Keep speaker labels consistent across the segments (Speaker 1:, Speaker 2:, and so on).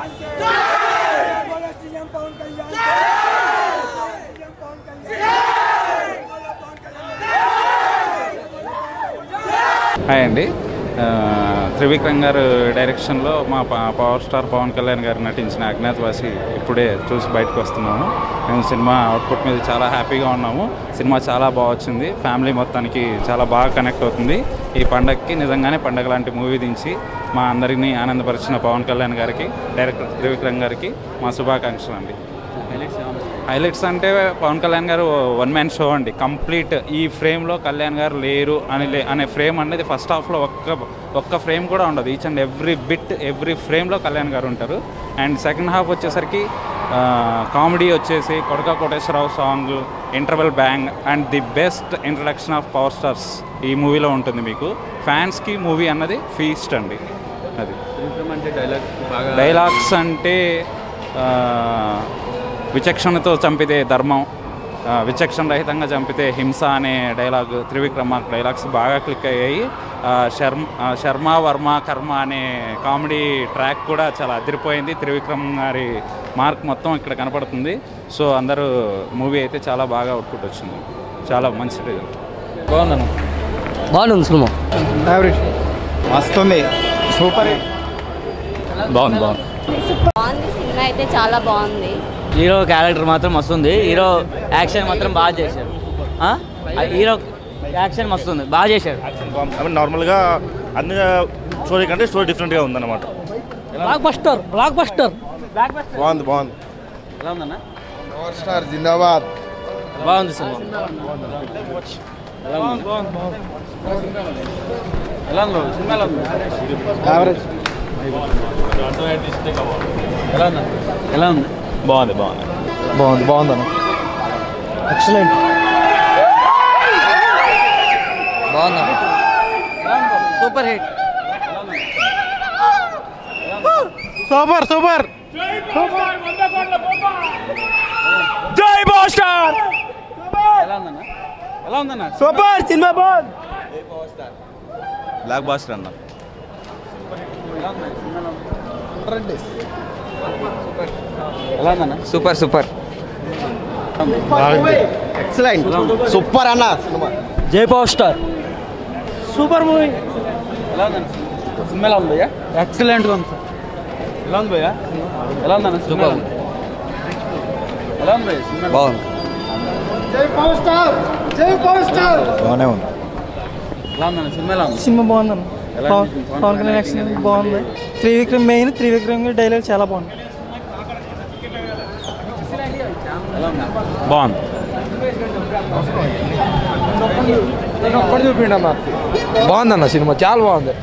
Speaker 1: కళ్యాణ్ జై బోలో సీఎం పవన్ కళ్యాణ్ జై సీఎం పవన్ కళ్యాణ్ బోలో పవన్ కళ్యాణ్
Speaker 2: హాయ్ అండి ఆ, త్రివిక్రమ్ గారు డైరెక్షన్లో మా ప- పవర్ స్టార్ పవన్ కళ్యాణ్ గారు నటించిన అజ్ఞాతవాసి ఇప్పుడే చూసి బయటకు వస్తున్నాము మేము సినిమా అవుట్పుట్ మీద చాలా హ్యాపీగా ఉన్నాము సినిమా చాలా బాగా వచ్చింది ఫ్యామిలీ మొత్తానికి చాలా బాగా కనెక్ట్ అవుతుంది ఈ పండగకి నిజంగానే పండగ లాంటి మూవీ దించి మా అందరినీ ఆనందపరిచిన పవన్ కళ్యాణ్ గారికి డైరెక్టర్ త్రివిక్రమ్ గారికి మా శుభాకాంక్షలు అండి హైలైట్స్ అంటే పవన్ కళ్యాణ్ గారు వన్ మ్యాన్ షో అండి కంప్లీట్ ఈ ఫ్రేమ్లో కళ్యాణ్ గారు లేరు అని లే అనే ఫ్రేమ్ అనేది ఫస్ట్ హాఫ్లో ఒక్క ఒక్క ఫ్రేమ్ కూడా ఉండదు each and every bit every ఫ్రేమ్లో కళ్యాణ్ గారు ఉంటారు అండ్ సెకండ్ హాఫ్ వచ్చేసరికి కామెడీ వచ్చేసి కొడక Koteswararao song interval bang and the best introduction of power stars ఈ మూవీలో ఉంటుంది మీకు ఫ్యాన్స్కి మూవీ అన్నది ఫీస్ట్ అండి అది డైలాగ్స్ అంటే ఆ, విచక్షణతో చంపితే ధర్మం ఆ, విచక్షణ రహితంగా చంపితే హింస అనే డైలాగ్ త్రివిక్రమ్ మార్క్ డైలాగ్స్ బాగా క్లిక్ అయ్యాయి ఆ, శర్మ ఆ, శర్మ వర్మ కర్మ అనే కామెడీ ట్రాక్ కూడా చాలా అదిరిపోయింది త్రివిక్రమ్ గారి మార్క్ మొత్తం ఇక్కడ కనపడుతుంది సో అందరూ మూవీ అయితే చాలా బాగా అవుట్పుట్ వచ్చింది చాలా మంచి రిజల్ట్ బాగుందన్న
Speaker 3: బాగుంది సినిమా
Speaker 4: యావరేజ్ వస్తుంది సూపర్
Speaker 2: బాగుంది బాగుంది
Speaker 5: బాగుంది సినిమా అయితే చాలా బాగుంది
Speaker 3: హీరో క్యారెక్టర్ మాత్రం మస్తు ఉంది హీరో యాక్షన్ మాత్రం బాగా చేశాడు ఆ? ఆ హీరో యాక్షన్ మస్తు ఉంది బాగా చేశాడు
Speaker 6: ఐ మీన్ నార్మల్గా అన్ని స్టోరీ కంటే స్టోరీ డిఫరెంట్గా ఉందన్నమాట
Speaker 3: బ్లాక్ బస్టర్ బ్లాక్ బస్టర్
Speaker 4: బాగుంది బాగుంది
Speaker 3: ఎలా ఉందన్న
Speaker 4: పవర్ స్టార్ జిందాబాద్
Speaker 3: బాగుంది సినిమా ఎలా ఉంది సినిమా ఎలా ఉంది
Speaker 4: యావరేజ్
Speaker 3: ఎలా ఉంది ఎలా ఉంది
Speaker 6: బాగుంది బాగుంది
Speaker 4: బాగుంది బాగుంది అన్న ఎక్సలెంట్
Speaker 3: బాగుందా సూపర్ హిట్
Speaker 4: సూపర్ సూపర్
Speaker 3: ఎలా ఉందన్న ఎలా ఉందన్న
Speaker 4: సూపర్ సినిమా బాగుంది
Speaker 6: బ్లాక్ బాస్టర్ అన్న
Speaker 3: ఎలా ఉందన్న
Speaker 7: సూపర్ సూపర్
Speaker 4: ఎక్సలెంట్ సూపర్ అన్న సినిమా
Speaker 3: జై పవర్ స్టార్ సూపర్ మూవీ ఎలా ఉందన్న సినిమా ఎలా ఉంది ఎక్సలెంట్గా ఉంది సార్ ఎలా ఉంది భయ్యా ఎలా ఉందన్న సూపర్ ఎలా ఉంది భయ్యా సినిమా
Speaker 7: బాగుంది
Speaker 4: జై పవర్ స్టార్ జై పవర్ స్టార్ బాగానే ఉంది
Speaker 3: ఎలా ఉందన్న సినిమా ఎలా ఉంది
Speaker 8: సినిమా బాగుందన్న
Speaker 3: ఎలా
Speaker 8: పవన్
Speaker 3: అనిపించింది?
Speaker 8: పవన్ కళ్యాణ్ యాక్షన్ బాగుంది త్రివిక్రమ్ మెయిన్ త్రివిక్రమ్ డైలాగ్ చాలా బాగుంది
Speaker 3: ఎలా ఉంది
Speaker 2: బాగుంది
Speaker 4: ఒక్కటి చూపిండి అన్న
Speaker 7: బాగుందన్న సినిమా చాలా బాగుంది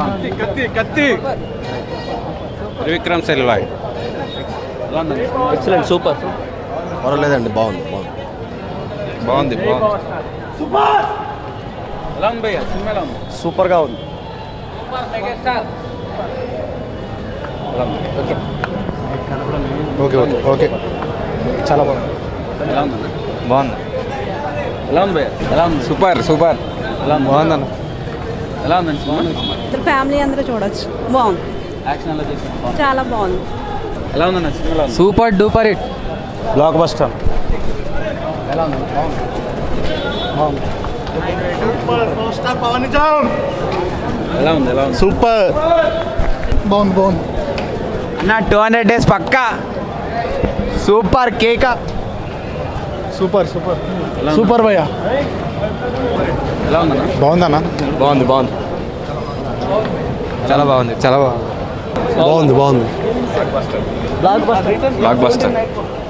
Speaker 2: త్రివిక్రమ్ సెల్వాయ్
Speaker 3: ఎలా ఉందన్న ఎక్సలెంట్ సూపర్
Speaker 4: పర్వాలేదండి బాగుంది బాగుంది
Speaker 2: బాగుంది బాగుంది
Speaker 3: ఎలా ఉంది భయ్యా సినిమా ఎలా ఉంది
Speaker 4: సూపర్గా ఉంది ఓకే ఓకే ఓకే చాలా బాగుంది
Speaker 3: ఎలా ఉందన్న
Speaker 7: బాగుంది
Speaker 3: ఎలా ఉంది భయ్యా ఎలా ఉంది
Speaker 7: సూపర్ సూపర్
Speaker 3: ఎలా ఉంది
Speaker 7: బాగుందన్న
Speaker 3: ఎలా ఉందండి సినిమా
Speaker 5: ఫ్యామిలీ అందరూ చూడొచ్చు బాగుంది
Speaker 3: యాక్షన్ ఎలా చేసిన
Speaker 5: చాలా బాగుంది
Speaker 3: ఎలా ఉందన్న సినిమా ఎలా ఉంది
Speaker 7: super duper hit
Speaker 4: blockbuster
Speaker 3: ఎలా ఉంది ఎలా ఉంది
Speaker 4: సూపర్ బాగుంది బాగుంది
Speaker 7: అన్న టూ హండ్రెడ్ డేస్ పక్కా సూపర్ కేక
Speaker 4: సూపర్ సూపర్
Speaker 3: ఎలా ఉంది?
Speaker 4: సూపర్ భయ్యా
Speaker 3: ఎలా ఉందన్న
Speaker 4: బాగుందన్న బాగుంది బాగుంది
Speaker 7: చాలా బాగుంది చాలా బాగుంది
Speaker 4: బాగుంది బాగుంది
Speaker 7: బ్లాక్ బస్టర్